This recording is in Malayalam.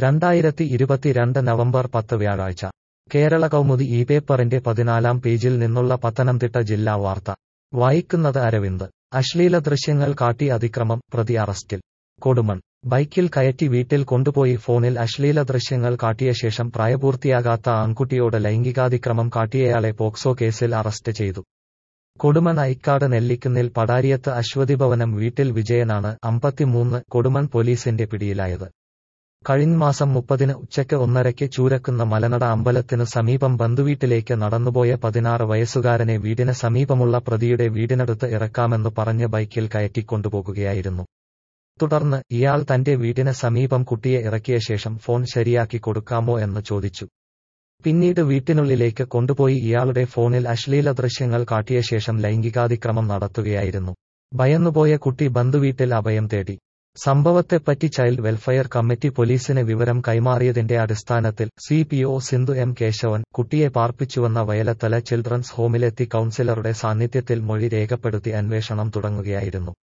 രണ്ടായിരത്തി ഇരുപത്തിരണ്ട് നവംബർ പത്ത് വ്യാഴാഴ്ച കേരള കൗമുദി ഈ പേപ്പറിന്റെ പതിനാലാം പേജിൽ നിന്നുള്ള പത്തനംതിട്ട ജില്ലാ വാർത്ത വായിക്കുന്നത് അരവിന്ദ് അശ്ലീല ദൃശ്യങ്ങൾ കാട്ടി അതിക്രമം പ്രതി അറസ്റ്റിൽ കൊടുമൺ ബൈക്കിൽ കയറ്റി വീട്ടിൽ കൊണ്ടുപോയി ഫോണിൽ അശ്ലീല ദൃശ്യങ്ങൾ കാട്ടിയ ശേഷം പ്രായപൂർത്തിയാകാത്ത ആൺകുട്ടിയോട് ലൈംഗികാതിക്രമം കാട്ടിയയാളെ പോക്സോ കേസിൽ അറസ്റ്റ് ചെയ്തു കൊടുമൺ ഐക്കാട് നെല്ലിക്കുന്നിൽ പടാരിയത്ത് അശ്വതി ഭവനം വീട്ടിൽ വിജയനാണ് അമ്പത്തിമൂന്ന് കൊടുമൺ പോലീസിന്റെ പിടിയിലായത് കഴിഞ്ഞ മാസം മുപ്പതിന് ഉച്ചയ്ക്ക് ഒന്നരയ്ക്ക് ചൂരക്കുന്ന മലനട അമ്പലത്തിനു സമീപം ബന്ധുവീട്ടിലേക്ക് നടന്നുപോയ പതിനാറ് വയസ്സുകാരനെ വീടിന് സമീപമുള്ള പ്രതിയുടെ വീടിനടുത്ത് ഇറക്കാമെന്ന് പറഞ്ഞ് ബൈക്കിൽ കയറ്റിക്കൊണ്ടുപോകുകയായിരുന്നു തുടർന്ന് ഇയാൾ തന്റെ വീടിന് സമീപം കുട്ടിയെ ഇറക്കിയ ശേഷം ഫോൺ ശരിയാക്കി കൊടുക്കാമോ എന്ന് ചോദിച്ചു പിന്നീട് വീട്ടിനുള്ളിലേക്ക് കൊണ്ടുപോയി ഇയാളുടെ ഫോണിൽ അശ്ലീല ദൃശ്യങ്ങൾ കാട്ടിയ ശേഷം ലൈംഗികാതിക്രമം നടത്തുകയായിരുന്നു ഭയന്നുപോയ കുട്ടി ബന്ധുവീട്ടിൽ അഭയം തേടി സംഭവത്തെപ്പറ്റി ചൈൽഡ് വെൽഫെയർ കമ്മിറ്റി പോലീസിന് വിവരം കൈമാറിയതിന്റെ അടിസ്ഥാനത്തിൽ C P O Sindhu M Kesavan കുട്ടിയെ പാർപ്പിച്ചുവെന്ന വയലത്തല ചിൽഡ്രൻസ് ഹോമിലെത്തി കൌൺസിലറുടെ സാന്നിധ്യത്തിൽ മൊഴി രേഖപ്പെടുത്തി അന്വേഷണം തുടങ്ങുകയായിരുന്നു